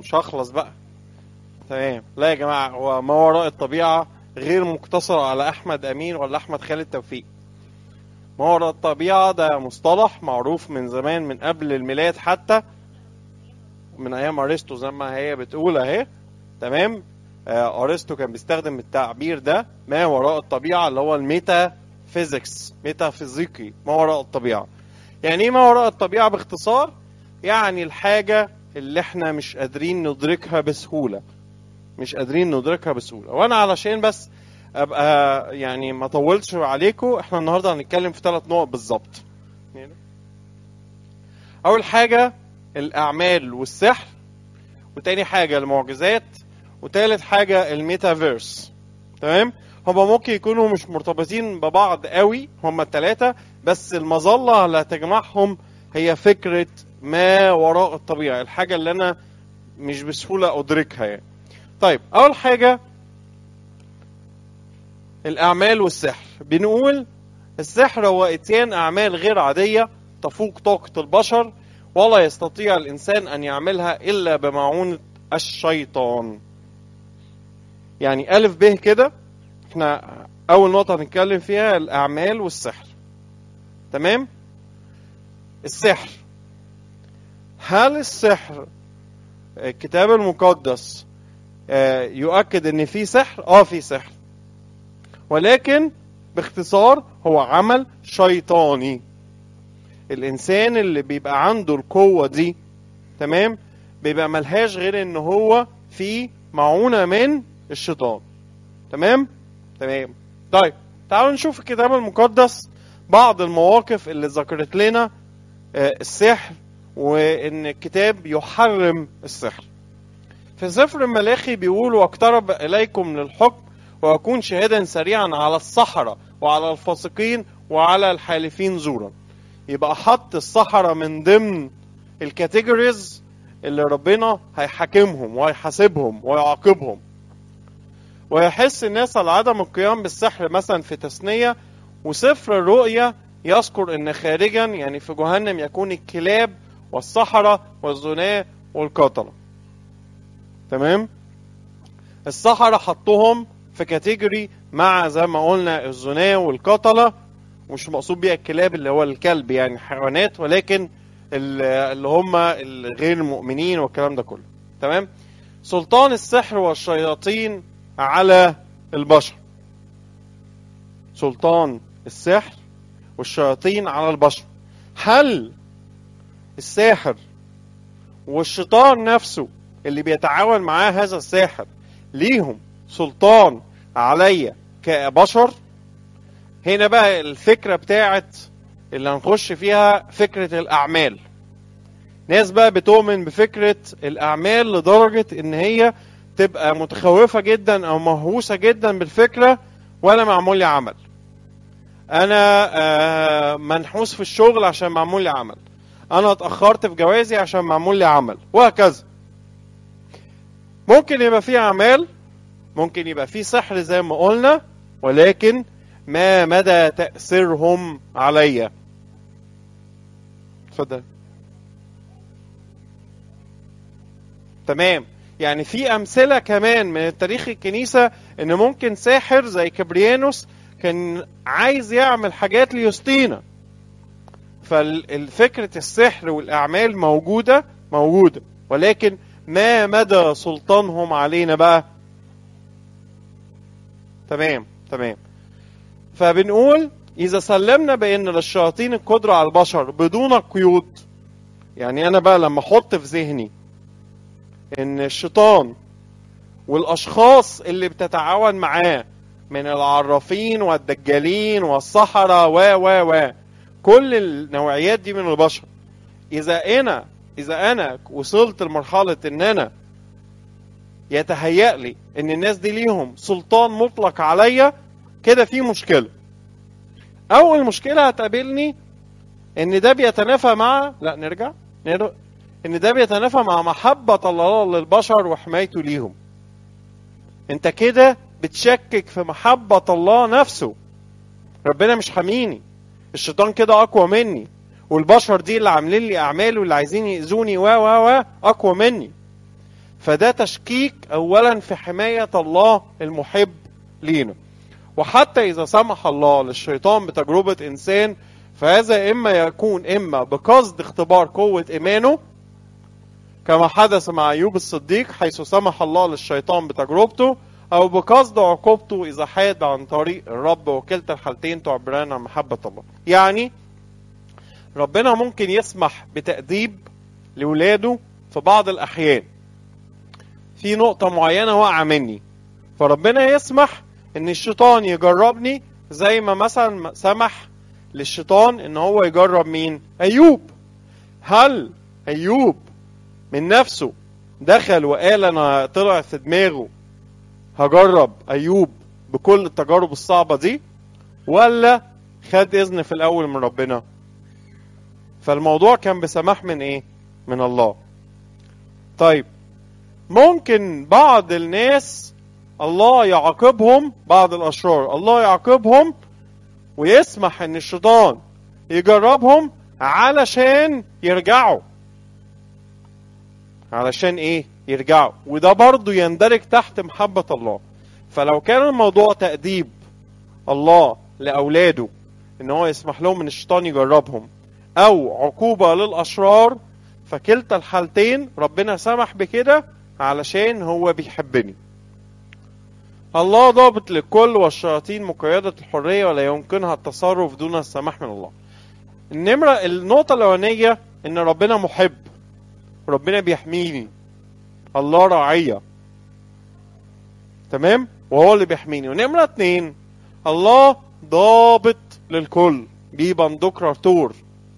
مش هخلص بقى تمام لا يا جماعه هو ما وراء الطبيعه غير مقتصر على احمد امين ولا احمد خالد توفيق ما وراء الطبيعه ده مصطلح معروف من زمان من قبل الميلاد حتى من ايام ارسطو زي ما هي بتقول اهي تمام آه، ارسطو كان بيستخدم التعبير ده ما وراء الطبيعه اللي هو الميتا فيزيكس ميتا فيزيقي ما وراء الطبيعه يعني ايه ما وراء الطبيعه باختصار يعني الحاجه اللي احنا مش قادرين ندركها بسهوله مش قادرين ندركها بسهوله وانا علشان بس ابقى يعني ما طولتش عليكم احنا النهارده هنتكلم في ثلاث نقط بالظبط اول حاجه الاعمال والسحر وتاني حاجه المعجزات وتالت حاجه الميتافيرس تمام هما ممكن يكونوا مش مرتبطين ببعض قوي هما التلاتة بس المظلة اللي هتجمعهم هي فكرة ما وراء الطبيعة الحاجة اللي أنا مش بسهولة أدركها يعني طيب أول حاجة الأعمال والسحر بنقول السحر هو إتيان أعمال غير عادية تفوق طاقة البشر ولا يستطيع الإنسان أن يعملها إلا بمعونة الشيطان يعني ألف به كده احنا أول نقطة هنتكلم فيها الأعمال والسحر تمام السحر هل السحر الكتاب المقدس آه، يؤكد ان في سحر اه في سحر ولكن باختصار هو عمل شيطاني الانسان اللي بيبقى عنده القوه دي تمام بيبقى ملهاش غير ان هو في معونه من الشيطان تمام تمام طيب تعالوا نشوف الكتاب المقدس بعض المواقف اللي ذكرت لنا آه، السحر وان الكتاب يحرم السحر في سفر الملاخي بيقول واقترب اليكم للحكم واكون شاهدا سريعا على السحرة وعلى الفاسقين وعلى الحالفين زورا يبقى حط السحرة من ضمن الكاتيجوريز اللي ربنا هيحاكمهم وهيحاسبهم ويعاقبهم ويحس الناس على عدم القيام بالسحر مثلا في تثنية وسفر الرؤيا يذكر ان خارجا يعني في جهنم يكون الكلاب والسحرة والزناة والقتلة تمام السحرة حطهم في كاتيجوري مع زي ما قلنا الزناة والقتلة مش مقصود بيها الكلاب اللي هو الكلب يعني حيوانات ولكن ال- اللي هم الغير المؤمنين والكلام ده كله تمام سلطان السحر والشياطين على البشر سلطان السحر والشياطين على البشر هل الساحر والشيطان نفسه اللي بيتعاون معاه هذا الساحر ليهم سلطان عليا كبشر هنا بقى الفكرة بتاعت اللي هنخش فيها فكرة الأعمال ناس بقى بتؤمن بفكرة الأعمال لدرجة إن هي تبقى متخوفة جدا أو مهووسة جدا بالفكرة ولا معمول لي عمل أنا آه، منحوس في الشغل عشان معمول لي عمل أنا اتأخرت في جوازي عشان معمول لي عمل وهكذا ممكن يبقى في أعمال ممكن يبقى في سحر زي ما قلنا ولكن ما مدى تأثيرهم عليا اتفضل تمام يعني في أمثلة كمان من تاريخ الكنيسة إن ممكن ساحر زي كبريانوس كان عايز يعمل حاجات ليوستينا فالفكرة السحر والأعمال موجودة موجودة ولكن ما مدى سلطانهم علينا بقى تمام تمام فبنقول إذا سلمنا بأن للشياطين القدرة على البشر بدون قيود يعني أنا بقى لما أحط في ذهني إن الشيطان والأشخاص اللي بتتعاون معاه من العرافين والدجالين والسحرة و و و كل النوعيات دي من البشر إذا أنا إذا أنا وصلت لمرحلة إن أنا يتهيأ لي إن الناس دي ليهم سلطان مطلق عليا كده في مشكلة أول مشكلة هتقابلني إن ده بيتنافى مع لا نرجع نر... إن ده بيتنافى مع محبة الله للبشر وحمايته ليهم أنت كده بتشكك في محبة الله نفسه ربنا مش حاميني الشيطان كده أقوى مني والبشر دي اللي عاملين لي أعمال واللي عايزين يأذوني و و و أقوى مني فده تشكيك اولا في حمايه الله المحب لينا وحتى اذا سمح الله للشيطان بتجربه انسان فهذا اما يكون اما بقصد اختبار قوه ايمانه كما حدث مع ايوب الصديق حيث سمح الله للشيطان بتجربته او بقصد عقوبته اذا حاد عن طريق الرب وكلتا الحالتين تعبران عن محبه الله يعني ربنا ممكن يسمح بتأديب لولاده في بعض الأحيان في نقطة معينة واقعة مني فربنا يسمح إن الشيطان يجربني زي ما مثلا سمح للشيطان إن هو يجرب مين؟ أيوب هل أيوب من نفسه دخل وقال أنا طلع في دماغه هجرب أيوب بكل التجارب الصعبة دي ولا خد إذن في الأول من ربنا؟ فالموضوع كان بسماح من ايه من الله طيب ممكن بعض الناس الله يعاقبهم بعض الاشرار الله يعاقبهم ويسمح ان الشيطان يجربهم علشان يرجعوا علشان ايه يرجعوا وده برضو يندرج تحت محبة الله فلو كان الموضوع تأديب الله لأولاده ان هو يسمح لهم ان الشيطان يجربهم او عقوبة للاشرار فكلتا الحالتين ربنا سمح بكده علشان هو بيحبني الله ضابط للكل والشياطين مقيدة الحرية ولا يمكنها التصرف دون السماح من الله النمرة النقطة الأولانية إن ربنا محب ربنا بيحميني الله راعية تمام وهو اللي بيحميني ونمرة اتنين الله ضابط للكل بيبندق رتور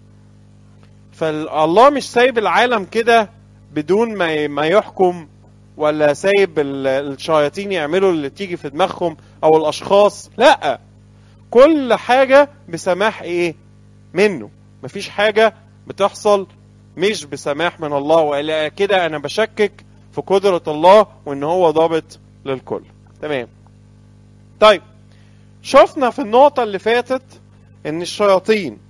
فالله مش سايب العالم كده بدون ما ما يحكم ولا سايب الشياطين يعملوا اللي تيجي في دماغهم او الاشخاص لا كل حاجه بسماح ايه منه مفيش حاجه بتحصل مش بسماح من الله والا كده انا بشكك في قدره الله وان هو ضابط للكل تمام طيب شفنا في النقطه اللي فاتت ان الشياطين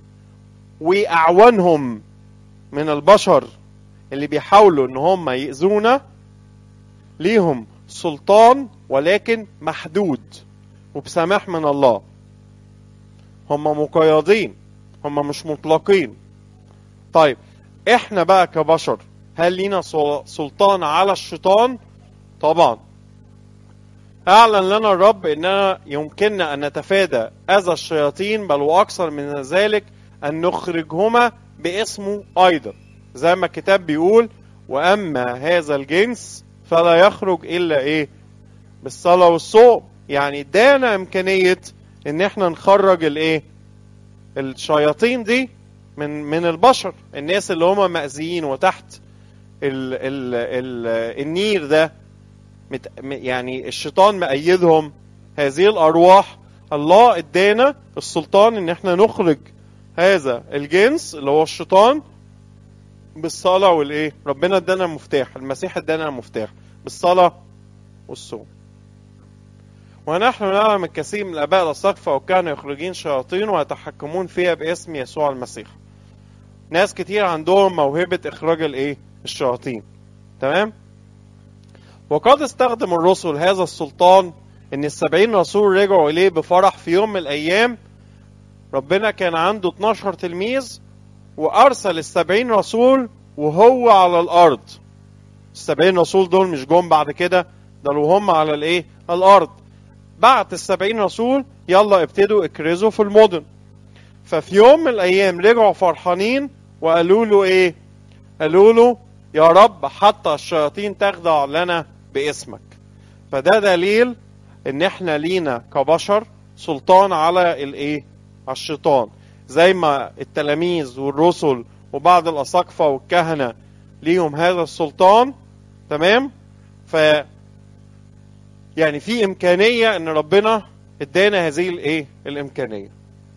واعوانهم من البشر اللي بيحاولوا ان هم يأذونا ليهم سلطان ولكن محدود وبسماح من الله هم مقيدين هم مش مطلقين طيب احنا بقى كبشر هل لينا سلطان على الشيطان طبعا اعلن لنا الرب اننا يمكننا ان نتفادى اذى الشياطين بل واكثر من ذلك ان نخرجهما باسمه ايضا زي ما الكتاب بيقول واما هذا الجنس فلا يخرج الا ايه بالصلاه والصوم يعني ادانا امكانيه ان احنا نخرج الايه الشياطين دي من من البشر الناس اللي هم مأذيين وتحت ال ال ال النير ده مت يعني الشيطان مأيدهم هذه الارواح الله ادانا السلطان ان احنا نخرج هذا الجنس اللي هو الشيطان بالصلاة والايه ربنا ادانا المفتاح المسيح ادانا المفتاح بالصلاة والصوم ونحن نعلم الكثير من الاباء الاساقفة وكانوا يخرجين شياطين ويتحكمون فيها باسم يسوع المسيح ناس كتير عندهم موهبة اخراج الايه الشياطين تمام وقد استخدم الرسل هذا السلطان ان السبعين رسول رجعوا اليه بفرح في يوم من الايام ربنا كان عنده 12 تلميذ وارسل السبعين رسول وهو على الارض السبعين رسول دول مش جم بعد كده ده هم على الايه الارض بعت السبعين رسول يلا ابتدوا اكرزوا في المدن ففي يوم من الايام رجعوا فرحانين وقالوا له ايه قالوا له يا رب حتى الشياطين تخضع لنا باسمك فده دليل ان احنا لينا كبشر سلطان على الايه على الشيطان زي ما التلاميذ والرسل وبعض الاساقفه والكهنه ليهم هذا السلطان تمام ف يعني في امكانيه ان ربنا ادانا هذه الايه الامكانيه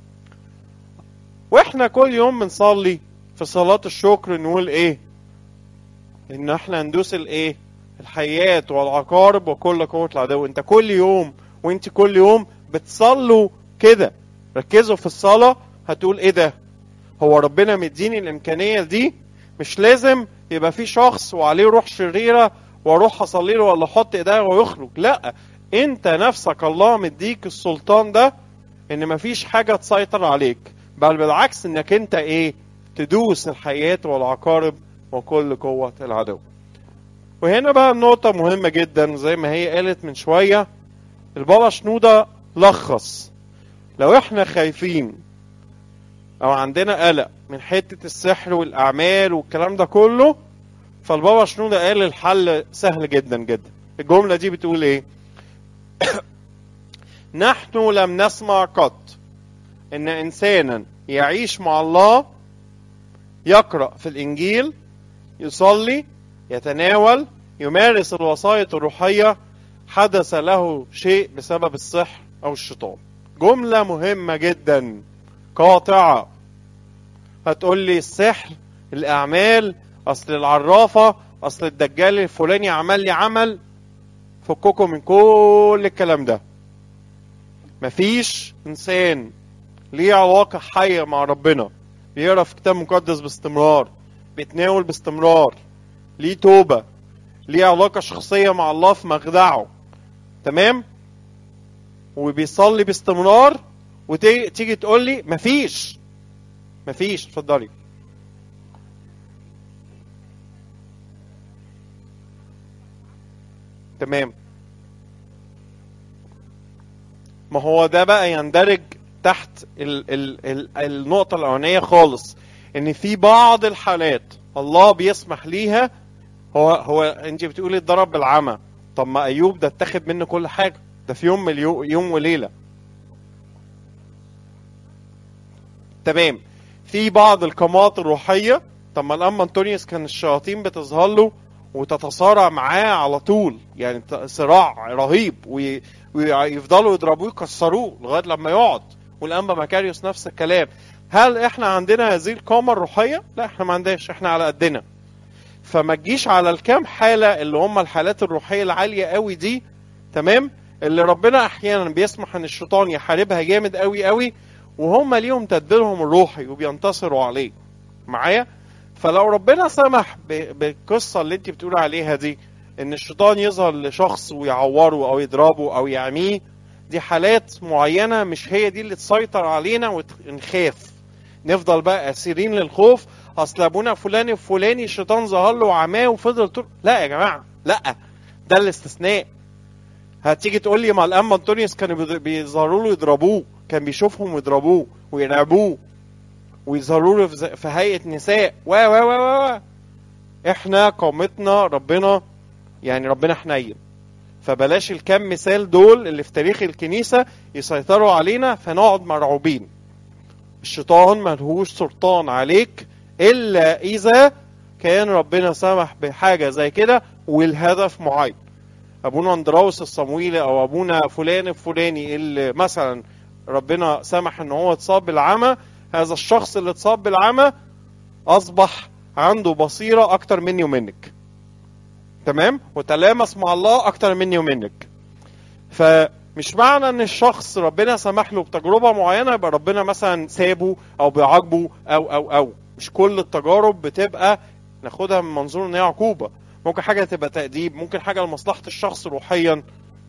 واحنا كل يوم بنصلي في صلاه الشكر نقول ايه ان احنا ندوس الايه الحيات والعقارب وكل قوه العدو انت كل يوم وانت كل يوم بتصلوا كده ركزوا في الصلاه هتقول ايه ده هو ربنا مديني الامكانيه دي مش لازم يبقى في شخص وعليه روح شريره واروح اصلي له ولا احط ايديا ويخرج لا انت نفسك الله مديك السلطان ده ان مفيش حاجه تسيطر عليك بل بالعكس انك انت ايه تدوس الحياه والعقارب وكل قوه العدو وهنا بقى النقطه مهمه جدا زي ما هي قالت من شويه البابا شنوده لخص لو احنا خايفين او عندنا قلق من حته السحر والاعمال والكلام ده كله فالبابا شنوده قال الحل سهل جدا جدا الجمله دي بتقول ايه نحن لم نسمع قط ان انسانا يعيش مع الله يقرا في الانجيل يصلي يتناول يمارس الوصايا الروحيه حدث له شيء بسبب السحر او الشيطان جمله مهمه جدا قاطعه هتقول لي السحر الاعمال اصل العرافه اصل الدجال الفلاني عمل لي عمل فككم من كل الكلام ده مفيش انسان ليه علاقه حيه مع ربنا بيقرا في كتاب مقدس باستمرار بيتناول باستمرار ليه توبه ليه علاقه شخصيه مع الله في مخدعه تمام وبيصلي باستمرار وتيجي تقول لي مفيش مفيش اتفضلي تمام ما هو ده بقى يندرج تحت ال ال ال النقطة الأولانية خالص إن في بعض الحالات الله بيسمح ليها هو هو أنت بتقولي اتضرب بالعمى طب ما أيوب ده اتاخد منه كل حاجة ده في يوم مليو يوم وليلة تمام في بعض القامات الروحية طب ما الأما أنطونيوس كان الشياطين بتظهر له وتتصارع معاه على طول يعني صراع رهيب ويفضلوا يضربوه يكسروه لغايه لما يقعد والانبا مكاريوس نفس الكلام هل احنا عندنا هذه القامه الروحيه؟ لا احنا ما عندناش احنا على قدنا فما تجيش على الكام حاله اللي هم الحالات الروحيه العاليه قوي دي تمام اللي ربنا احيانا بيسمح ان الشيطان يحاربها جامد قوي قوي وهم ليهم تدبيرهم الروحي وبينتصروا عليه معايا فلو ربنا سمح بالقصه اللي انت بتقول عليها دي ان الشيطان يظهر لشخص ويعوره او يضربه او يعميه دي حالات معينه مش هي دي اللي تسيطر علينا ونخاف نفضل بقى اسيرين للخوف اصل ابونا فلان الفلاني الشيطان ظهر له وعماه وفضل طول لا يا جماعه لا ده الاستثناء هتيجي تقول لي ما الام انطونيوس كانوا بيظهروا له يضربوه كان بيشوفهم يضربوه ويرعبوه ويظهروا له في هيئه نساء و و و و احنا قامتنا ربنا يعني ربنا حنين فبلاش الكم مثال دول اللي في تاريخ الكنيسه يسيطروا علينا فنقعد مرعوبين الشيطان ملهوش سلطان عليك الا اذا كان ربنا سمح بحاجه زي كده والهدف معين ابونا اندراوس الصمويلي او ابونا فلان الفلاني اللي مثلا ربنا سمح ان هو اتصاب بالعمى هذا الشخص اللي اتصاب بالعمى اصبح عنده بصيره اكتر مني ومنك تمام وتلامس مع الله اكتر مني ومنك فمش معنى ان الشخص ربنا سمح له بتجربه معينه يبقى ربنا مثلا سابه او بيعاقبه او او او مش كل التجارب بتبقى ناخدها من منظور ان هي عقوبه ممكن حاجه تبقى تاديب ممكن حاجه لمصلحه الشخص روحيا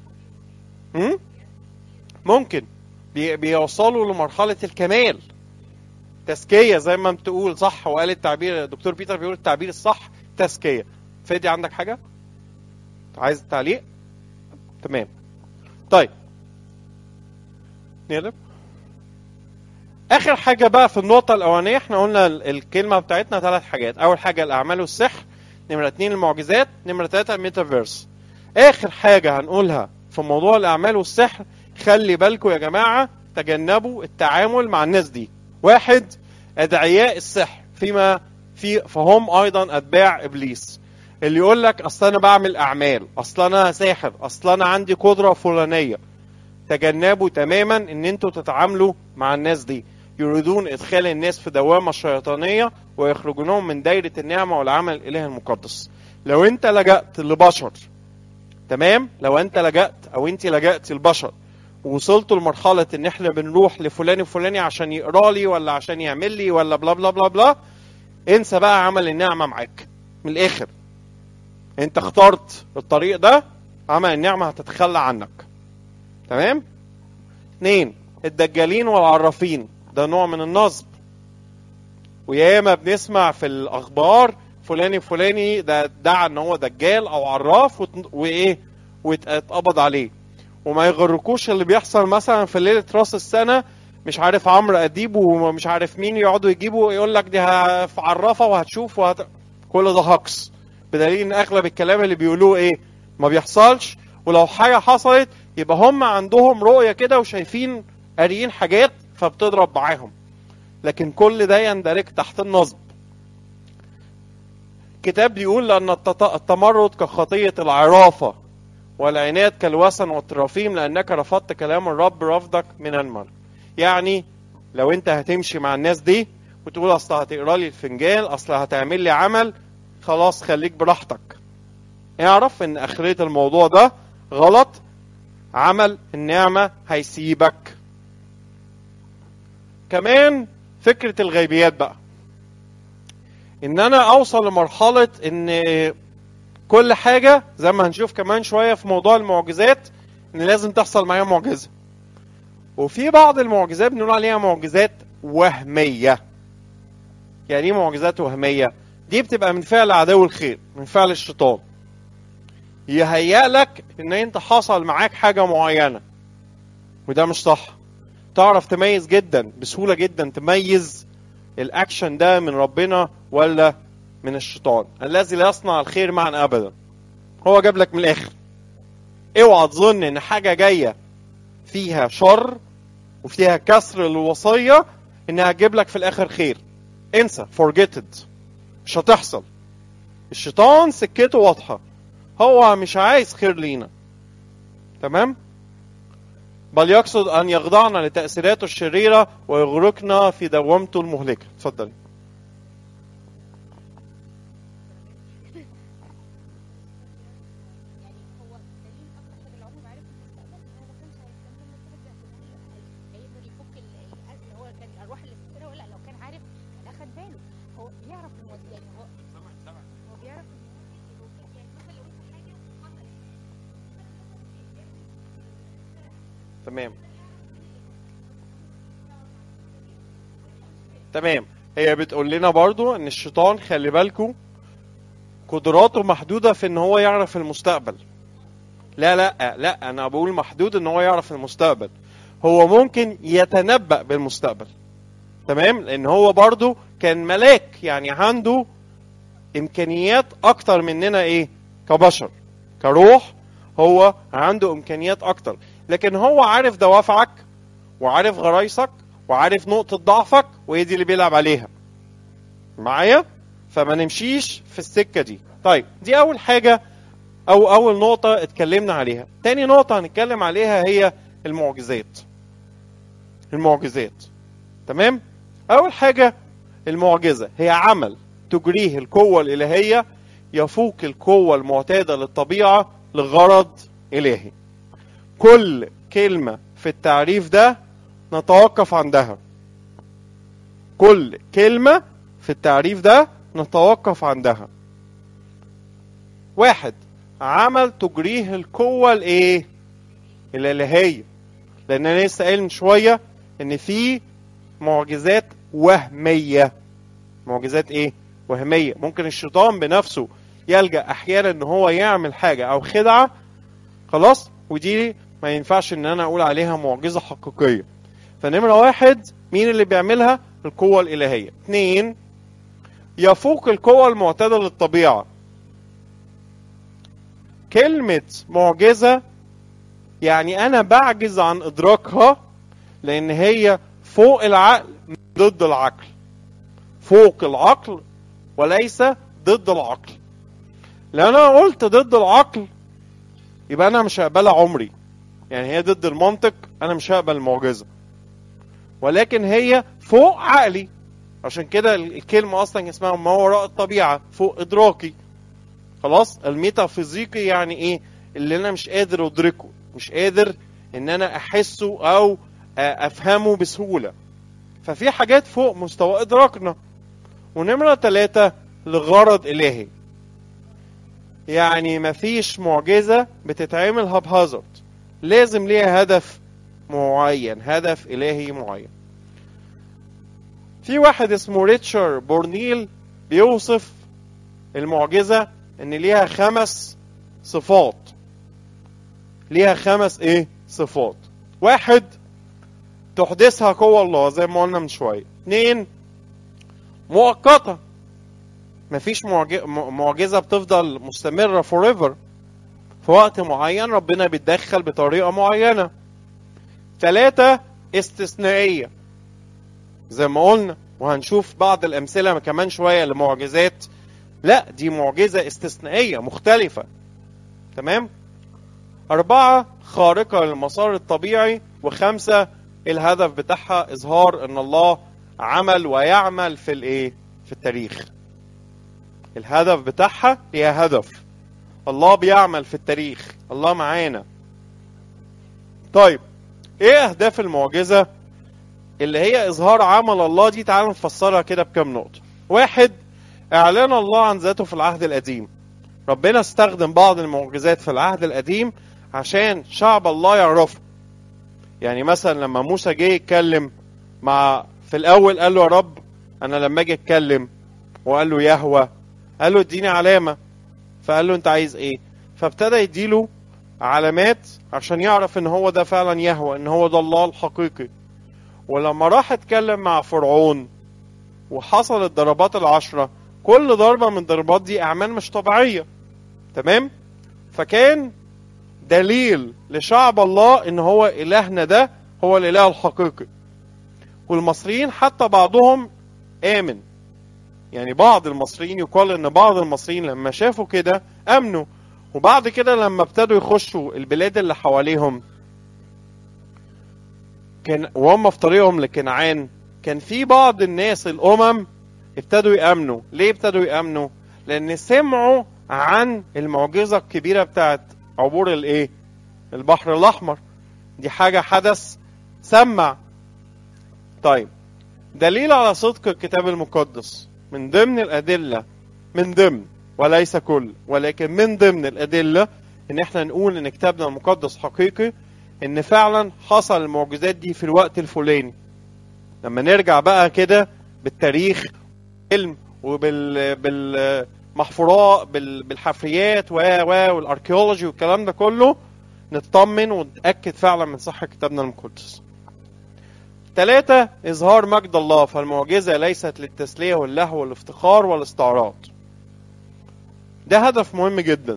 هم؟ ممكن بي بيوصلوا لمرحله الكمال تزكيه زي ما بتقول صح وقال التعبير الدكتور بيتر بيقول التعبير الصح تزكيه فادي عندك حاجه عايز تعليق تمام طيب نقلب اخر حاجه بقى في النقطه الاولانيه احنا قلنا الكلمه بتاعتنا ثلاث حاجات اول حاجه الاعمال والسحر نمره اتنين المعجزات نمره ثلاثه الميتافيرس اخر حاجه هنقولها في موضوع الاعمال والسحر خلي بالكم يا جماعه تجنبوا التعامل مع الناس دي واحد ادعياء السحر فيما في فهم ايضا اتباع ابليس اللي يقول لك اصل انا بعمل اعمال اصل انا ساحر اصل انا عندي قدره فلانيه تجنبوا تماما ان انتوا تتعاملوا مع الناس دي يريدون ادخال الناس في دوامه شيطانيه ويخرجونهم من دايره النعمه والعمل الاله المقدس لو انت لجأت لبشر تمام لو انت لجأت او انت لجأت لبشر ووصلتوا لمرحله ان احنا بنروح لفلان الفلاني عشان يقرا لي ولا عشان يعمل لي ولا بلا بلا بلا بلا انسى بقى عمل النعمه معاك من الاخر انت اخترت الطريق ده عمل النعمة هتتخلى عنك تمام اثنين الدجالين والعرافين ده نوع من النصب وياما بنسمع في الاخبار فلان الفلاني ده ادعى ان هو دجال او عراف وت- وايه واتقبض عليه وما يغركوش اللي بيحصل مثلا في ليله راس السنه مش عارف عمرو اديب ومش عارف مين يقعدوا يجيبوا يقول لك دي ه- في عرافه وهتشوف وهت... كل ده هكس بدليل ان اغلب الكلام اللي بيقولوه ايه ما بيحصلش ولو حاجه حصلت يبقى هم عندهم رؤيه كده وشايفين قاريين حاجات فبتضرب معاهم لكن كل ده يندرج تحت النصب كتاب بيقول لأن التط- التمرد كخطية العرافة والعناد كالوثن والترافيم لأنك رفضت كلام الرب رفضك من المر يعني لو انت هتمشي مع الناس دي وتقول اصل هتقرا لي الفنجان اصل هتعمل لي عمل خلاص خليك براحتك اعرف ان اخرية الموضوع ده غلط عمل النعمة هيسيبك كمان فكرة الغيبيات بقى ان انا اوصل لمرحلة ان كل حاجة زي ما هنشوف كمان شوية في موضوع المعجزات ان لازم تحصل معايا معجزة وفي بعض المعجزات بنقول عليها معجزات وهمية يعني ايه معجزات وهمية دي بتبقى من فعل عدو الخير من فعل الشيطان يهيأ لك ان انت حصل معاك حاجة معينة وده مش صح تعرف تميز جدا بسهولة جدا تميز الاكشن ده من ربنا ولا من الشيطان الذي لا يصنع الخير معا ابدا هو جاب لك من الاخر اوعى تظن ان حاجه جايه فيها شر وفيها كسر للوصيه انها هتجيب لك في الاخر خير انسى forget it مش هتحصل الشيطان سكته واضحه هو مش عايز خير لينا تمام بل يقصد ان يخضعنا لتاثيراته الشريره ويغرقنا في دوامته المهلكه اتفضلي يعني هو دليل اكتر حاجه لو عمره ما عرف المستقبل ان هو ما كانش هيستنى المستقبل ده هيقدر يفك ال- الازمه اللي هو كان الارواح اللي سكره ولا لو كان عارف كان اخد باله هو بيعرف الموضوع يعني هو هو بيعرف الموضوع يعني مثلا لو انت حاجه حصلت تمام تمام هي بتقول لنا برضو ان الشيطان خلي بالكو قدراته محدودة في ان هو يعرف المستقبل لا لا لا انا بقول محدود ان هو يعرف المستقبل هو ممكن يتنبأ بالمستقبل تمام لان هو برضو كان ملاك يعني عنده امكانيات اكتر مننا ايه كبشر كروح هو عنده امكانيات اكتر لكن هو عارف دوافعك وعارف غرايسك وعارف نقطة ضعفك وهي دي اللي بيلعب عليها معايا فما نمشيش في السكة دي طيب دي أول حاجة أو أول نقطة اتكلمنا عليها تاني نقطة هنتكلم عليها هي المعجزات المعجزات تمام أول حاجة المعجزة هي عمل تجريه القوة الإلهية يفوق القوة المعتادة للطبيعة لغرض إلهي كل كلمة في التعريف ده نتوقف عندها كل كلمة في التعريف ده نتوقف عندها واحد عمل تجريه القوة الايه الالهية لان انا لسه قايل من شوية ان في معجزات وهمية معجزات ايه وهمية ممكن الشيطان بنفسه يلجأ احيانا ان هو يعمل حاجة او خدعة خلاص ودي ما ينفعش ان انا اقول عليها معجزة حقيقية فنمرة واحد مين اللي بيعملها القوة الالهية اتنين يفوق القوة المعتادة للطبيعة كلمة معجزة يعني انا بعجز عن ادراكها لان هي فوق العقل ضد العقل فوق العقل وليس ضد العقل لو انا قلت ضد العقل يبقى انا مش هقبلها عمري يعني هي ضد المنطق انا مش هقبل المعجزه ولكن هي فوق عقلي عشان كده الكلمه اصلا اسمها ما وراء الطبيعه فوق ادراكي خلاص الميتافيزيقي يعني ايه اللي انا مش قادر ادركه مش قادر ان انا احسه او افهمه بسهوله ففي حاجات فوق مستوى ادراكنا ونمره ثلاثة لغرض الهي يعني مفيش معجزة بتتعمل هبهزرد لازم ليها هدف معين هدف إلهي معين في واحد اسمه ريتشارد بورنيل بيوصف المعجزة ان ليها خمس صفات ليها خمس ايه صفات واحد تحدثها قوة الله زي ما قلنا من شوية اتنين مؤقتة مفيش معج- م- معجزة بتفضل مستمرة forever في وقت معين ربنا بيتدخل بطريقة معينة تلاتة استثنائية زي ما قلنا وهنشوف بعض الأمثلة كمان شوية لمعجزات لا دي معجزة استثنائية مختلفة تمام أربعة خارقة للمسار الطبيعي وخمسة الهدف بتاعها إظهار إن الله عمل ويعمل في الإيه؟ في التاريخ الهدف بتاعها هي هدف الله بيعمل في التاريخ الله معانا طيب ايه اهداف المعجزة اللي هي اظهار عمل الله دي تعالوا نفسرها كده بكام نقطة واحد اعلان الله عن ذاته في العهد القديم ربنا استخدم بعض المعجزات في العهد القديم عشان شعب الله يعرفه يعني مثلا لما موسى جه يتكلم مع في الاول قال له يا رب انا لما اجي اتكلم وقال له يهوى قال له اديني علامه فقال له انت عايز ايه فابتدى يديله علامات عشان يعرف ان هو ده فعلا يهوى ان هو ده الله الحقيقي ولما راح اتكلم مع فرعون وحصلت ضربات العشرة كل ضربة من الضربات دي أعمال مش طبيعية تمام فكان دليل لشعب الله ان هو إلهنا ده هو الإله الحقيقي والمصريين حتى بعضهم آمن يعني بعض المصريين يقال ان بعض المصريين لما شافوا كده امنوا وبعد كده لما ابتدوا يخشوا البلاد اللي حواليهم كان وهم في طريقهم لكنعان كان في بعض الناس الامم ابتدوا يامنوا ليه ابتدوا يامنوا لان سمعوا عن المعجزه الكبيره بتاعت عبور الايه البحر الاحمر دي حاجه حدث سمع طيب دليل على صدق الكتاب المقدس من ضمن الأدلة من ضمن وليس كل ولكن من ضمن الأدلة إن إحنا نقول إن كتابنا المقدس حقيقي إن فعلا حصل المعجزات دي في الوقت الفلاني لما نرجع بقى كده بالتاريخ علم وبال بالمحفورات بال... بالحفريات و و والاركيولوجي والكلام ده كله نطمن ونتأكد فعلا من صحة كتابنا المقدس. ثلاثة إظهار مجد الله فالمعجزة ليست للتسلية واللهو والافتخار والاستعراض ده هدف مهم جدا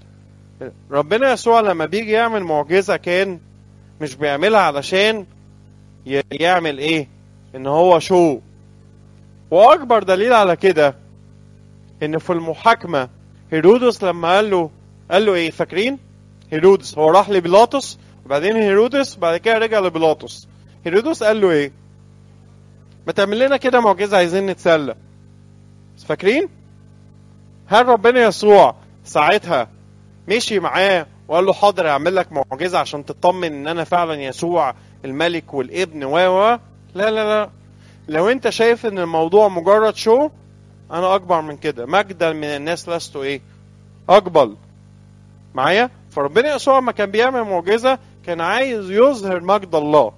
ربنا يسوع لما بيجي يعمل معجزة كان مش بيعملها علشان ي- يعمل ايه ان هو شو واكبر دليل على كده ان في المحاكمة هيرودس لما قال له قال له ايه فاكرين هيرودس هو راح لبيلاطس وبعدين هيرودس بعد كده رجع لبيلاطس هيرودس قال له ايه ما تعمل لنا كده معجزه عايزين نتسلى فاكرين هل ربنا يسوع ساعتها مشي معاه وقال له حاضر اعمل لك معجزه عشان تطمن ان انا فعلا يسوع الملك والابن و و لا لا لا لو انت شايف ان الموضوع مجرد شو انا اكبر من كده مجدا من الناس لست ايه اقبل معايا فربنا يسوع لما كان بيعمل معجزه كان عايز يظهر مجد الله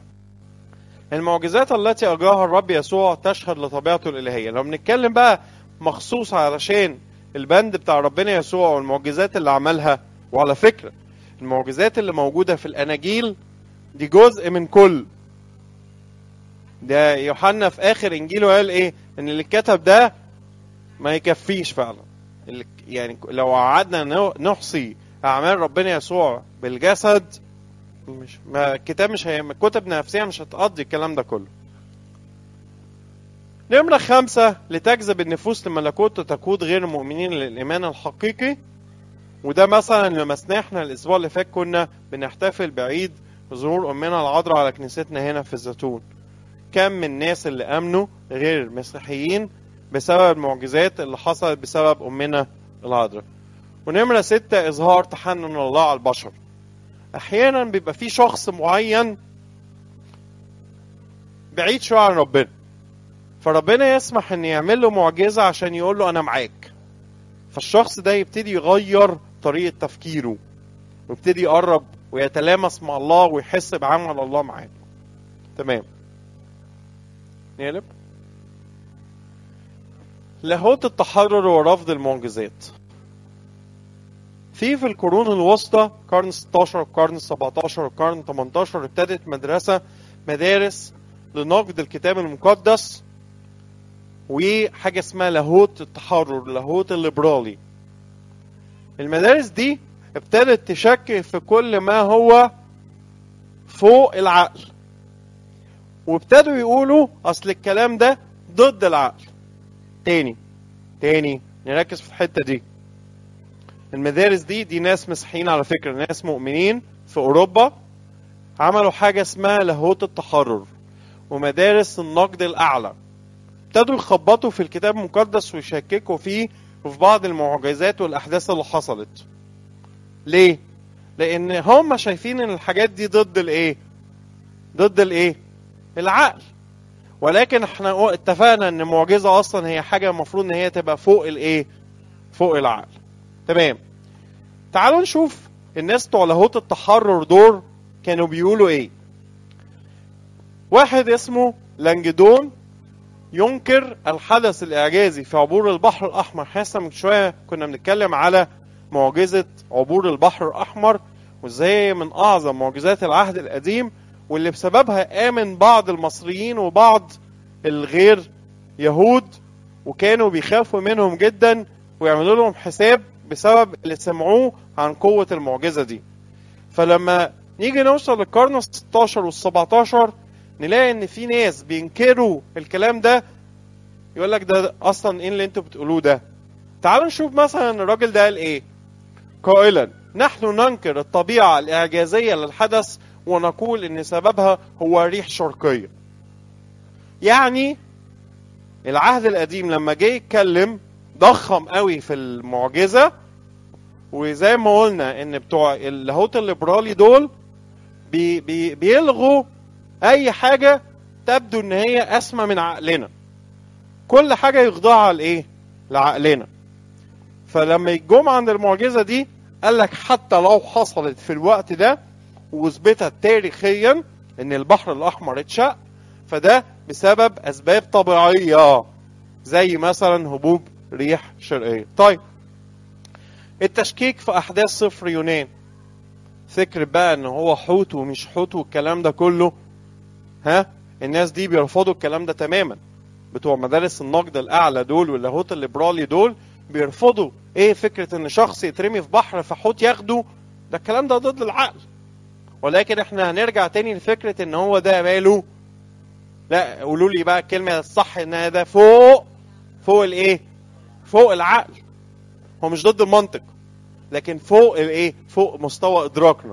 المعجزات التي أجراها الرب يسوع تشهد لطبيعته الإلهية لو بنتكلم بقى مخصوص علشان البند بتاع ربنا يسوع والمعجزات اللي عملها وعلى فكرة المعجزات اللي موجودة في الأناجيل دي جزء من كل ده يوحنا في آخر إنجيله قال إيه إن اللي اتكتب ده ما يكفيش فعلا اللي- يعني لو قعدنا نحصي أعمال ربنا يسوع بالجسد مش ما الكتاب مش هي الكتب نفسها مش هتقضي الكلام ده كله نمرة خمسة لتجذب النفوس لملكوت وتقود غير المؤمنين للإيمان الحقيقي وده مثلا لمسناه احنا الأسبوع اللي فات كنا بنحتفل بعيد ظهور أمنا العذراء على كنيستنا هنا في الزيتون كم من الناس اللي آمنوا غير مسيحيين بسبب المعجزات اللي حصلت بسبب أمنا العذراء ونمرة ستة إظهار تحنن الله على البشر احيانا بيبقى في شخص معين بعيد شويه عن ربنا فربنا يسمح ان يعمل له معجزه عشان يقول له انا معاك فالشخص ده يبتدي يغير طريقه تفكيره ويبتدي يقرب ويتلامس مع الله ويحس بعمل الله معاه تمام نقلب لاهوت التحرر ورفض المعجزات في في القرون الوسطى قرن 16 والقرن 17 والقرن 18 ابتدت مدرسة مدارس لنقد الكتاب المقدس وحاجة اسمها لاهوت التحرر لاهوت الليبرالي المدارس دي ابتدت تشكك في كل ما هو فوق العقل وابتدوا يقولوا اصل الكلام ده ضد العقل تاني تاني نركز في الحته دي المدارس دي دي ناس مسيحيين على فكره ناس مؤمنين في اوروبا عملوا حاجه اسمها لاهوت التحرر ومدارس النقد الاعلى ابتدوا يخبطوا في الكتاب المقدس ويشككوا فيه وفي بعض المعجزات والاحداث اللي حصلت ليه لان هم شايفين ان الحاجات دي ضد الايه ضد الايه العقل ولكن احنا اتفقنا ان المعجزه اصلا هي حاجه المفروض ان هي تبقى فوق الايه فوق العقل تمام تعالوا نشوف الناس بتوع لاهوت التحرر دول كانوا بيقولوا ايه واحد اسمه لانجدون ينكر الحدث الاعجازي في عبور البحر الاحمر حاسه من شويه كنا بنتكلم على معجزه عبور البحر الاحمر وازاي من اعظم معجزات العهد القديم واللي بسببها امن بعض المصريين وبعض الغير يهود وكانوا بيخافوا منهم جدا ويعملوا لهم حساب بسبب اللي سمعوه عن قوة المعجزة دي فلما نيجي نوصل للقرن ال 16 وال 17 نلاقي ان في ناس بينكروا الكلام ده يقول لك ده اصلا ايه اللي انتوا بتقولوه ده تعالوا نشوف مثلا الراجل ده قال ايه قائلا نحن ننكر الطبيعة الإعجازية للحدث ونقول ان سببها هو ريح شرقية يعني العهد القديم لما جه يتكلم ضخم قوي في المعجزة وزي ما قلنا ان بتوع اللاهوت الليبرالي دول بي بي بيلغوا اي حاجة تبدو ان هي اسمى من عقلنا كل حاجة يخضعها لايه لعقلنا فلما يجوم عند المعجزة دي قال لك حتى لو حصلت في الوقت ده واثبتت تاريخيا ان البحر الاحمر اتشق فده بسبب اسباب طبيعيه زي مثلا هبوب ريح شرقيه طيب التشكيك في احداث صفر يونان فكر بقى ان هو حوت ومش حوت والكلام ده كله ها الناس دي بيرفضوا الكلام ده تماما بتوع مدارس النقد الاعلى دول واللاهوت الليبرالي دول بيرفضوا ايه فكره ان شخص يترمي في بحر فحوت ياخده ده الكلام ده ضد العقل ولكن احنا هنرجع تاني لفكره ان هو ده ماله لا قولوا لي بقى الكلمه الصح ان ده فوق فوق الايه فوق العقل هو مش ضد المنطق لكن فوق الايه فوق مستوى ادراكنا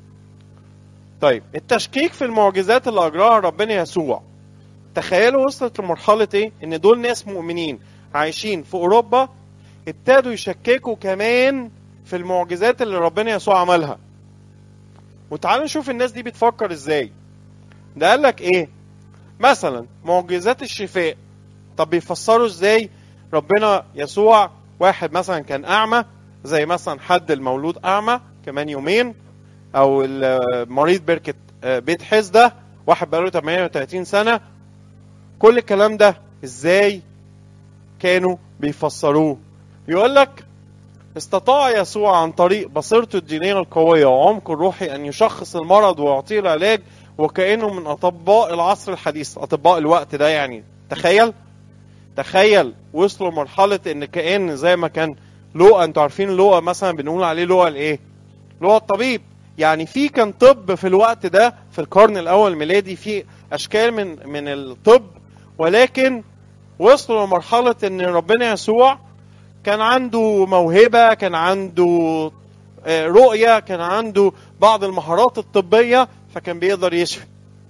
طيب التشكيك في المعجزات اللي اجراها ربنا يسوع تخيلوا وصلت لمرحله ايه ان دول ناس مؤمنين عايشين في اوروبا ابتدوا يشككوا كمان في المعجزات اللي ربنا يسوع عملها وتعالوا نشوف الناس دي بتفكر ازاي ده قال لك ايه مثلا معجزات الشفاء طب بيفسروا ازاي ربنا يسوع واحد مثلا كان اعمى زي مثلا حد المولود اعمى كمان يومين او المريض بركه بيت حزده واحد بقاله 38 سنه كل الكلام ده ازاي كانوا بيفسروه يقول لك استطاع يسوع عن طريق بصيرته الدينية القوية وعمقه الروحي أن يشخص المرض ويعطيه العلاج وكأنه من أطباء العصر الحديث أطباء الوقت ده يعني تخيل تخيل وصلوا لمرحلة إن كأن زي ما كان لوقا أنتوا عارفين لوقا مثلا بنقول عليه لوقا الإيه؟ لوقا الطبيب يعني في كان طب في الوقت ده في القرن الأول الميلادي في أشكال من من الطب ولكن وصلوا لمرحلة إن ربنا يسوع كان عنده موهبة كان عنده رؤية كان عنده بعض المهارات الطبية فكان بيقدر يشفي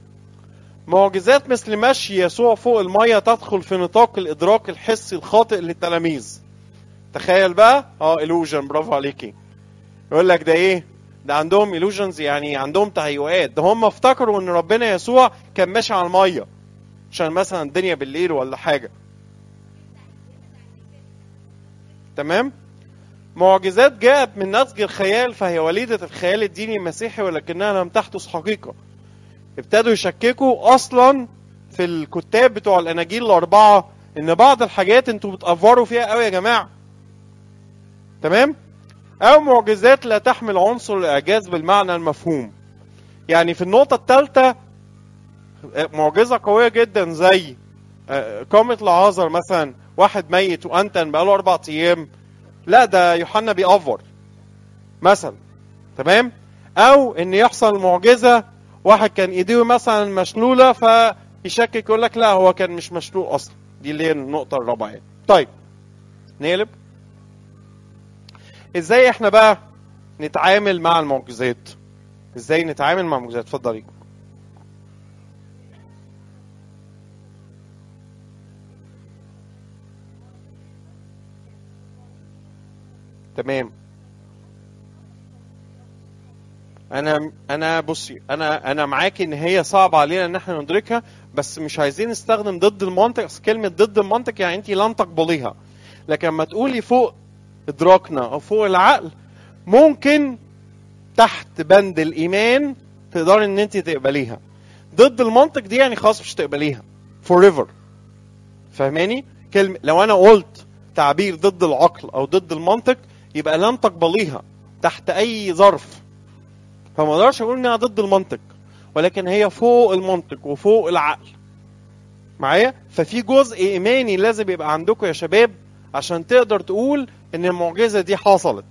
معجزات مثل مشي يسوع فوق المية تدخل في نطاق الإدراك الحسي الخاطئ للتلاميذ تخيل بقى اه illusion برافو عليكي يقول لك ده ايه ده عندهم illusions يعني عندهم تهيؤات ده هم افتكروا ان ربنا يسوع كان ماشي على المية عشان مثلا الدنيا بالليل ولا حاجة تمام معجزات جاءت من نسج الخيال فهي وليدة الخيال الديني المسيحي ولكنها لم تحدث حقيقة ابتدوا يشككوا أصلا في الكتاب بتوع الأناجيل الأربعة إن بعض الحاجات انتوا بتأفوروا فيها قوي يا جماعة تمام؟ أو معجزات لا تحمل عنصر الإعجاز بالمعنى المفهوم يعني في النقطة الثالثة معجزة قوية جدا زي آه، قامة لعازر مثلا واحد ميت وأنتن بقاله أربع أيام لا ده يوحنا بيأفور مثلا تمام أو إن يحصل معجزة واحد كان إيديه مثلا مشلولة فيشكك يقول لك لا هو كان مش مشلول أصلا دي اللي هي النقطة الرابعة يعني. طيب نقلب ازاي احنا بقى نتعامل مع المعجزات ازاي نتعامل مع المعجزات اتفضلي تمام انا انا بصي انا انا معاكي ان هي صعبه علينا ان احنا ندركها بس مش عايزين نستخدم ضد المنطق أصل كلمه ضد المنطق يعني انت لن تقبليها لكن لما تقولي فوق ادراكنا او فوق العقل ممكن تحت بند الايمان تقدري ان انت تقبليها ضد المنطق دي يعني خلاص مش تقبليها forever فاهماني كلمه لو انا قلت تعبير ضد العقل او ضد المنطق يبقى لن تقبليها تحت اي ظرف فما اقدرش اقول انها ضد المنطق ولكن هي فوق المنطق وفوق العقل معايا ففي جزء ايماني لازم يبقى عندكم يا شباب عشان تقدر تقول ان المعجزه دي حصلت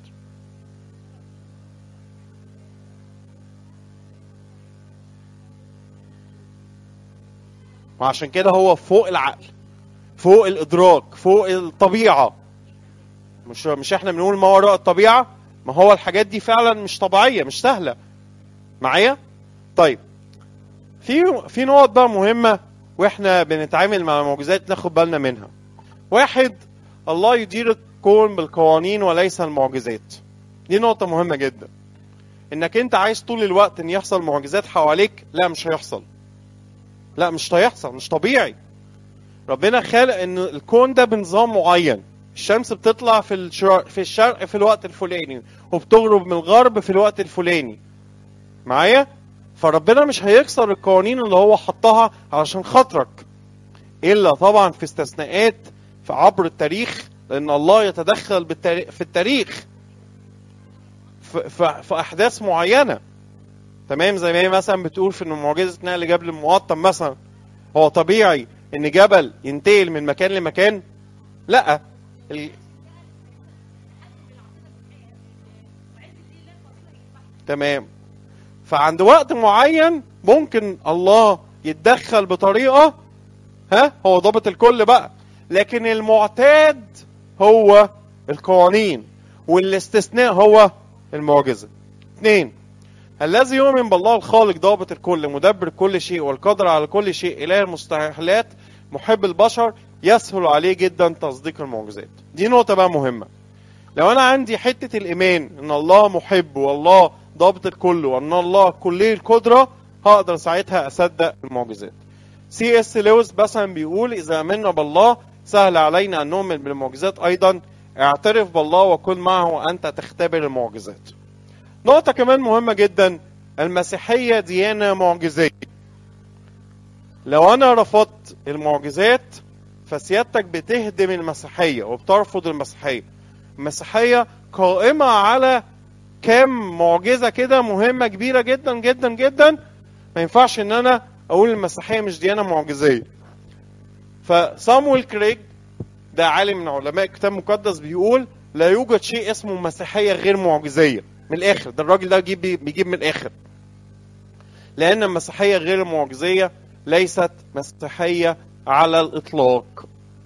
وعشان كده هو فوق العقل فوق الادراك فوق الطبيعه مش مش احنا بنقول ما وراء الطبيعه ما هو الحاجات دي فعلا مش طبيعيه مش سهله معايا طيب في في نقط بقى مهمه واحنا بنتعامل مع المعجزات ناخد بالنا منها واحد الله يدير الكون بالقوانين وليس المعجزات دي نقطه مهمه جدا انك انت عايز طول الوقت ان يحصل معجزات حواليك لا مش هيحصل لا مش هيحصل مش طبيعي ربنا خالق ان الكون ده بنظام معين الشمس بتطلع في الشرق في الشرق في الوقت الفلاني وبتغرب من الغرب في الوقت الفلاني معايا فربنا مش هيكسر القوانين اللي هو حطها علشان خاطرك الا طبعا في استثناءات في عبر التاريخ لان الله يتدخل بالتاريخ في التاريخ في, في, في احداث معينه تمام زي ما هي مثلا بتقول في ان معجزه نقل جبل المقطم مثلا هو طبيعي ان جبل ينتقل من مكان لمكان لا ال... تمام فعند وقت معين ممكن الله يتدخل بطريقه ها هو ضابط الكل بقى لكن المعتاد هو القوانين والاستثناء هو المعجزه اثنين الذي يؤمن بالله الخالق ضابط الكل مدبر كل شيء والقادر على كل شيء اله المستحيلات محب البشر يسهل عليه جدا تصديق المعجزات دي نقطة بقى مهمة لو أنا عندي حتة الإيمان إن الله محب والله ضابط الكل وأن الله كلي القدرة هقدر ساعتها أصدق المعجزات سي اس لويس مثلا بيقول إذا آمنا بالله سهل علينا أن نؤمن بالمعجزات أيضا اعترف بالله وكن معه وأنت تختبر المعجزات نقطة كمان مهمة جدا المسيحية ديانة معجزية لو أنا رفضت المعجزات فسيادتك بتهدم المسيحية وبترفض المسيحية المسيحية قائمة على كام معجزة كده مهمة كبيرة جدا جدا جدا ما ينفعش ان انا اقول المسيحية مش ديانة معجزية فصامويل كريج ده عالم من علماء الكتاب المقدس بيقول لا يوجد شيء اسمه مسيحية غير معجزية من الاخر ده الراجل ده بيجيب بيجيب من الاخر لان المسيحية غير معجزية ليست مسيحية على الإطلاق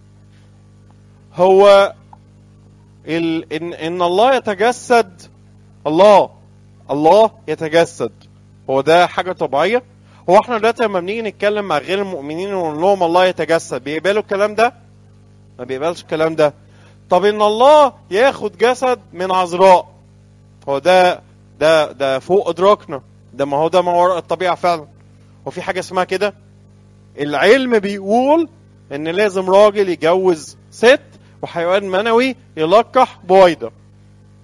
هو ال... إن... إن الله يتجسد الله الله يتجسد هو ده حاجة طبيعية هو احنا دلوقتي لما بنيجي نتكلم مع غير المؤمنين ونقول لهم الله يتجسد بيقبلوا الكلام ده؟ ما بيقبلش الكلام ده طب ان الله ياخد جسد من عذراء هو ده ده ده فوق ادراكنا ده ما هو ده ما وراء الطبيعه فعلا وفي حاجه اسمها كده العلم بيقول ان لازم راجل يجوز ست وحيوان منوي يلقح بويضة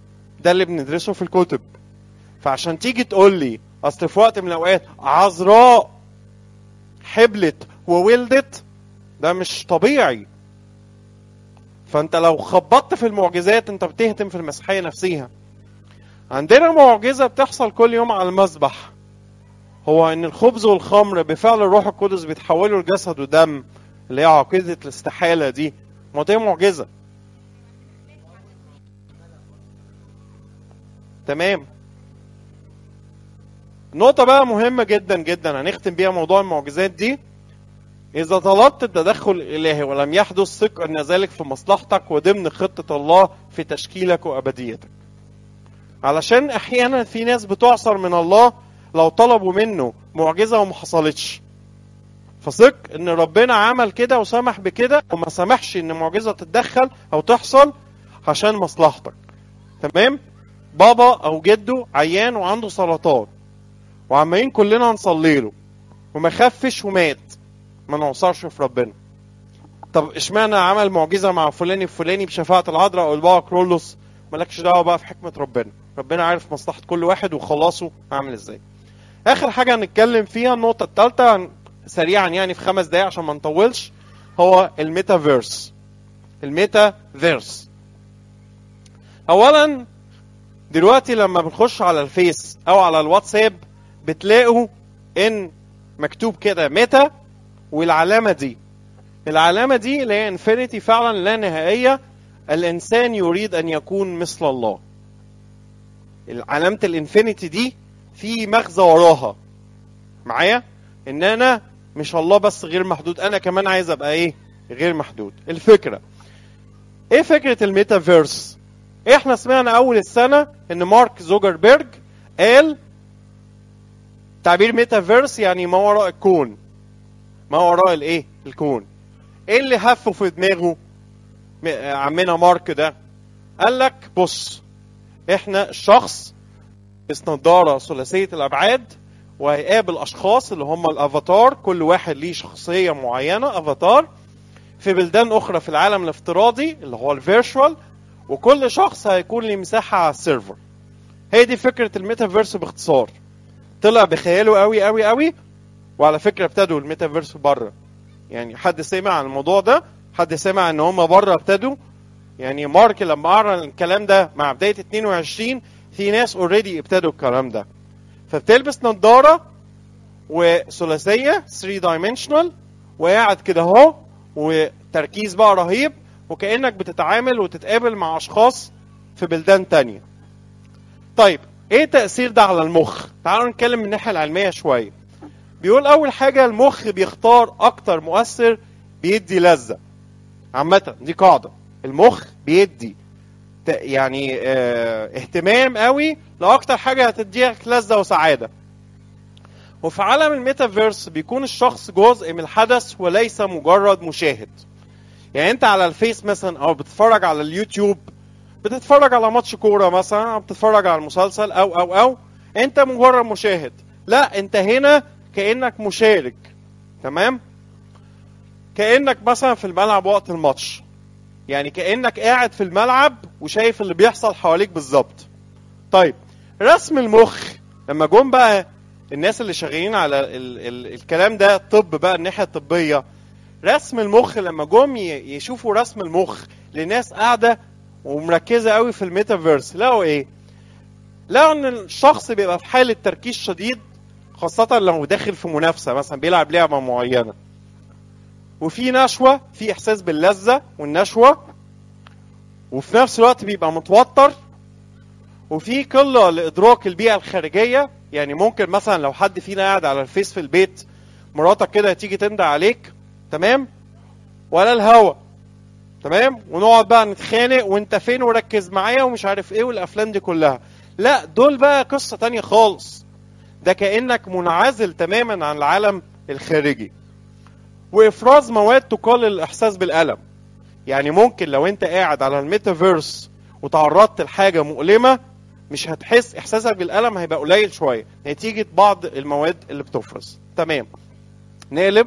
ده اللي بندرسه في الكتب فعشان تيجي تقول لي اصل في وقت من الاوقات عذراء حبلت وولدت ده مش طبيعي فانت لو خبطت في المعجزات انت بتهتم في المسيحيه نفسها عندنا معجزه بتحصل كل يوم على المذبح هو ان الخبز والخمر بفعل الروح القدس بيتحولوا لجسد ودم اللي هي عقيده الاستحاله دي ما دي معجزه تمام نقطة بقى مهمة جدا جدا هنختم بيها موضوع المعجزات دي إذا طلبت التدخل الإلهي ولم يحدث ثق أن ذلك في مصلحتك وضمن خطة الله في تشكيلك وأبديتك. علشان أحيانا في ناس بتعصر من الله لو طلبوا منه معجزة وما حصلتش. فثق إن ربنا عمل كده وسمح بكده وما سمحش إن معجزة تتدخل أو تحصل عشان مصلحتك. تمام؟ بابا أو جده عيان وعنده سرطان وعمالين كلنا نصلي له وما خفش ومات ما نعصرش في ربنا طب اشمعنى عمل معجزه مع فلان الفلاني بشفاعه العذراء او البابا كرولوس مالكش دعوه بقى في حكمه ربنا ربنا عارف مصلحه كل واحد وخلاصه عامل ازاي اخر حاجه هنتكلم فيها النقطه الثالثه سريعا يعني في خمس دقايق عشان ما نطولش هو الميتافيرس الميتافيرس اولا دلوقتي لما بنخش على الفيس او على الواتساب بتلاقوا ان مكتوب كده ميتا والعلامة دي العلامة دي اللي هي انفينيتي فعلا لا نهائية الإنسان يريد أن يكون مثل الله علامة الانفينيتي دي في مغزى وراها معايا ان انا مش الله بس غير محدود انا كمان عايز ابقى ايه غير محدود الفكرة ايه فكرة الميتافيرس احنا سمعنا اول السنة ان مارك زوجربيرج قال تعبير ميتافيرس يعني ما وراء الكون ما وراء الايه الكون ايه اللي هفه في دماغه عمنا مارك ده قال لك بص احنا الشخص بس نظارة ثلاثية الأبعاد وهيقابل أشخاص اللي هم الأفاتار كل واحد ليه شخصية معينة أفاتار في بلدان أخرى في العالم الافتراضي اللي هو الفيرشوال وكل شخص هيكون ليه مساحة على السيرفر هي دي فكرة الميتافيرس باختصار طلع بخياله قوي قوي قوي وعلى فكره ابتدوا الميتافيرس بره يعني حد سمع عن الموضوع ده حد سمع ان هم بره ابتدوا يعني مارك لما اعلن الكلام ده مع بدايه 22 في ناس اوريدي ابتدوا الكلام ده فبتلبس نظاره وثلاثيه 3 دايمنشنال وقاعد كده اهو وتركيز بقى رهيب وكانك بتتعامل وتتقابل مع اشخاص في بلدان تانية طيب ايه تاثير ده على المخ تعالوا نتكلم من الناحيه العلميه شويه بيقول اول حاجه المخ بيختار اكتر مؤثر بيدي لذه عامه دي قاعده المخ بيدي يعني اه اهتمام قوي لاكتر حاجه هتديك لذه وسعاده وفي عالم الميتافيرس بيكون الشخص جزء من الحدث وليس مجرد مشاهد يعني انت على الفيس مثلا او بتتفرج على اليوتيوب بتتفرج على ماتش كوره مثلا او بتتفرج على مسلسل او او او انت مجرد مشاهد لا انت هنا كانك مشارك تمام كانك مثلا في الملعب وقت الماتش يعني كانك قاعد في الملعب وشايف اللي بيحصل حواليك بالظبط طيب رسم المخ لما جم بقى الناس اللي شغالين على ال ال الكلام ده طب بقى الناحيه الطبيه رسم المخ لما جم يشوفوا رسم المخ لناس قاعده ومركزه قوي في الميتافيرس لقوا ايه لقوا ان الشخص بيبقى في حاله تركيز شديد خاصة لو داخل في منافسة مثلا بيلعب لعبة معينة وفي نشوة في إحساس باللذة والنشوة وفي نفس الوقت بيبقى متوتر وفي قلة لإدراك البيئة الخارجية يعني ممكن مثلا لو حد فينا قاعد على الفيس في البيت مراتك كده تيجي تندى عليك تمام ولا الهوا تمام ونقعد بقى نتخانق وانت فين وركز معايا ومش عارف ايه والافلام دي كلها لا دول بقى قصة تانية خالص ده كأنك منعزل تماما عن العالم الخارجي وإفراز مواد تقلل الإحساس بالألم يعني ممكن لو أنت قاعد على الميتافيرس وتعرضت لحاجة مؤلمة مش هتحس إحساسك بالألم هيبقى قليل شوية نتيجة بعض المواد اللي بتفرز تمام نقلب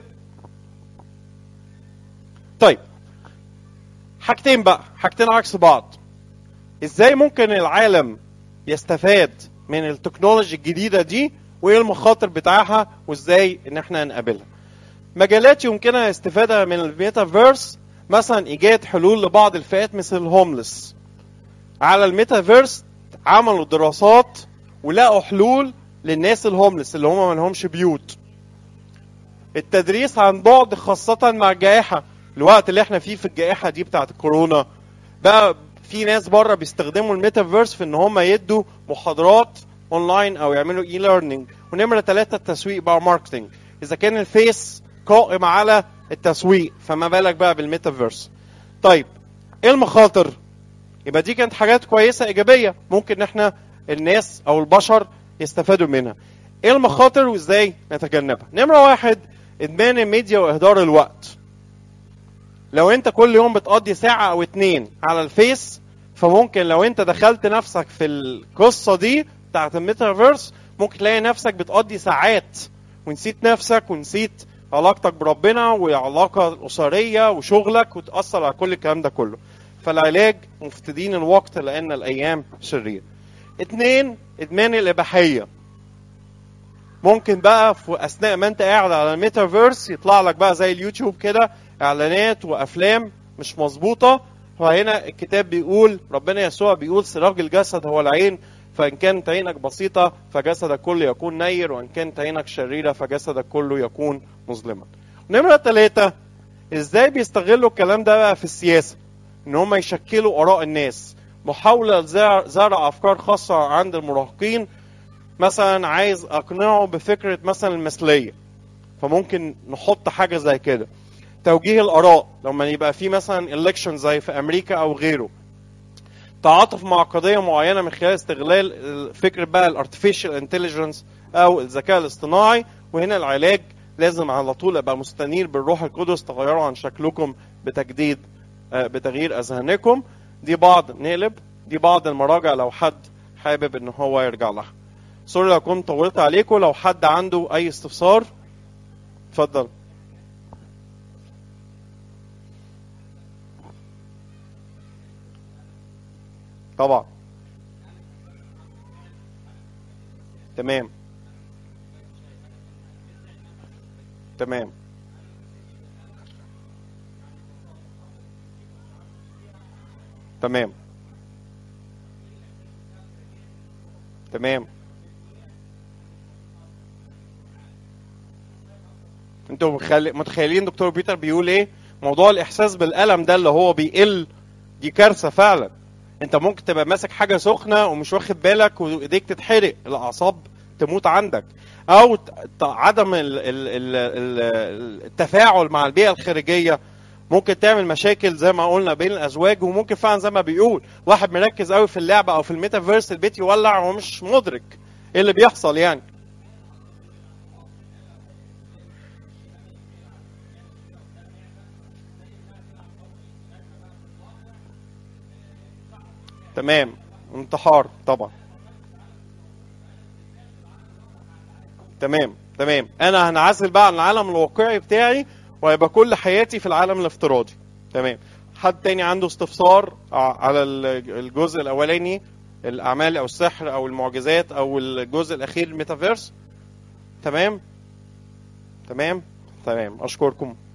طيب حاجتين بقى حاجتين عكس بعض ازاي ممكن العالم يستفاد من التكنولوجي الجديده دي وايه المخاطر بتاعها وازاي ان احنا نقابلها مجالات يمكنها الاستفاده من الميتافيرس مثلا ايجاد حلول لبعض الفئات مثل الهوملس على الميتافيرس عملوا دراسات ولقوا حلول للناس الهوملس اللي هم ما لهمش بيوت التدريس عن بعد خاصة مع الجائحة الوقت اللي احنا فيه في الجائحة دي بتاعت الكورونا بقى في ناس بره بيستخدموا الميتافيرس في ان هم يدوا محاضرات اونلاين او يعملوا اي ليرنينج ونمرة ثلاثة التسويق بقى ماركتنج اذا كان الفيس قائم على التسويق فما بالك بقى بالميتافيرس طيب ايه المخاطر يبقى دي كانت حاجات كويسة ايجابية ممكن احنا الناس او البشر يستفادوا منها ايه المخاطر وازاي نتجنبها نمرة واحد ادمان الميديا واهدار الوقت لو انت كل يوم بتقضي ساعة او اتنين على الفيس فممكن لو انت دخلت نفسك في القصة دي بتاعت الميتافيرس ممكن تلاقي نفسك بتقضي ساعات ونسيت نفسك ونسيت علاقتك بربنا والعلاقة الأسرية وشغلك وتأثر على كل الكلام ده كله فالعلاج مفتدين الوقت لأن الأيام شريرة اتنين إدمان الإباحية ممكن بقى في أثناء ما أنت قاعد على الميتافيرس يطلع لك بقى زي اليوتيوب كده إعلانات وأفلام مش مظبوطة فهنا الكتاب بيقول ربنا يسوع بيقول سراج الجسد هو العين فإن كانت عينك بسيطة فجسدك كله يكون نير وإن كانت عينك شريرة فجسدك كله يكون مظلما. نمرة ثلاثة إزاي بيستغلوا الكلام ده بقى في السياسة؟ إن هم يشكلوا آراء الناس. محاولة لزرع زرع أفكار خاصة عند المراهقين مثلا عايز أقنعه بفكرة مثلا المثلية فممكن نحط حاجة زي كده. توجيه الآراء لما يبقى في مثلا election زي في أمريكا أو غيره تعاطف مع قضيه معينه من خلال استغلال فكره بقى الارتفيشال انتليجنس او الذكاء الاصطناعي وهنا العلاج لازم على طول ابقى مستنير بالروح القدس تغيروا عن شكلكم بتجديد بتغيير اذهانكم دي بعض نقلب دي بعض المراجع لو حد حابب ان هو يرجع لها سوري لو كنت طولت عليكم لو حد عنده اي استفسار اتفضل طبعا تمام تمام تمام تمام انتوا مخل... متخيلين دكتور بيتر بيقول ايه موضوع الاحساس بالالم ده اللي هو بيقل دي كارثه فعلا انت ممكن تبقى ماسك حاجه سخنه ومش واخد بالك وايديك تتحرق الاعصاب تموت عندك او عدم ال ال ال التفاعل مع البيئه الخارجيه ممكن تعمل مشاكل زي ما قلنا بين الازواج وممكن فعلا زي ما بيقول واحد مركز قوي في اللعبه او في الميتافيرس البيت يولع وهو مش مدرك ايه اللي بيحصل يعني تمام انتحار طبعا تمام تمام انا هنعزل بقى عن العالم الواقعي بتاعي وهيبقى كل حياتي في العالم الافتراضي تمام حد تاني عنده استفسار على الجزء الاولاني الاعمال او السحر او المعجزات او الجزء الاخير الميتافيرس تمام تمام تمام اشكركم